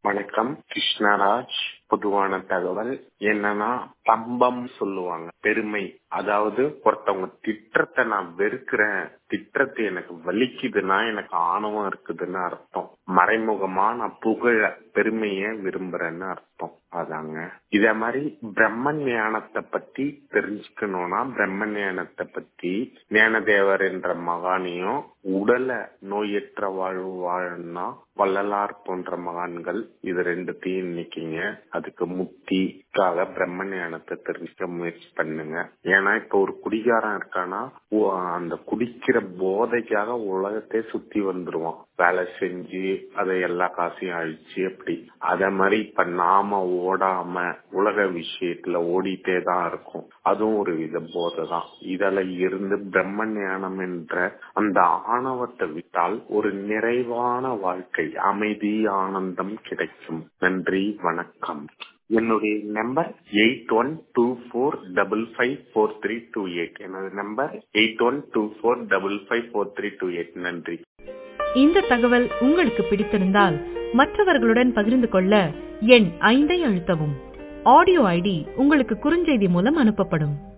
வணக்கம் கிருஷ்ணராஜ் பொதுவான தகவல் என்னன்னா தம்பம் சொல்லுவாங்க பெருமை அதாவது ஒருத்தவங்க திட்டத்தை நான் வெறுக்கிறேன் திட்டத்தை எனக்கு வலிக்குதுன்னா எனக்கு ஆணவம் இருக்குதுன்னு அர்த்தம் மறைமுகமா நான் புகழ பெருமைய விரும்புறேன்னு அர்த்தம் அதாங்க இதே மாதிரி பிரம்ம ஞானத்தை பத்தி தெரிஞ்சுக்கணும்னா பிரம்ம ஞானத்தை பத்தி ஞானதேவர் என்ற மகானியும் உடலை நோயற்ற வாழ்வு வாழணும்னா வள்ளலார் போன்ற மகான்கள் இது ரெண்டுத்தையும் இன்னைக்குங்க அதுக்கு முக்திக்காக பிரம்ம ஞானத்தை தெரிஞ்சுக்க முயற்சி பண்ணுங்க ஏன்னா இப்ப ஒரு குடிகாரன் இருக்கானா அந்த குடிக்கிற போதைக்காக உலகத்தை சுத்தி வந்துருவான் வேலை செஞ்சு அதை எல்லா காசையும் அழிச்சு அப்படி அத மாதிரி இப்ப நாம ஓடாம உலக விஷயத்துல ஓடிட்டே தான் இருக்கும் அதுவும் ஒரு வித போதை தான் இதுல இருந்து பிரம்ம ஞானம் என்ற அந்த ஆணவத்தை விட்டால் ஒரு நிறைவான வாழ்க்கை அமைதி ஆனந்தம் கிடைக்கும் நன்றி வணக்கம் என்னுடைய number eight one two four double five four three two eight எனது number eight one two four double five four three two eight நன்றி இந்த தகவல் உங்களுக்கு பிடித்திருந்தால் மற்றவர்களுடன் பகிர்ந்து கொள்ள எண் ஐந்தை அழுத்தவும் ஆடியோ ஐடி உங்களுக்கு குறுஞ்செய்தி மூலம் அனுப்பப்படும்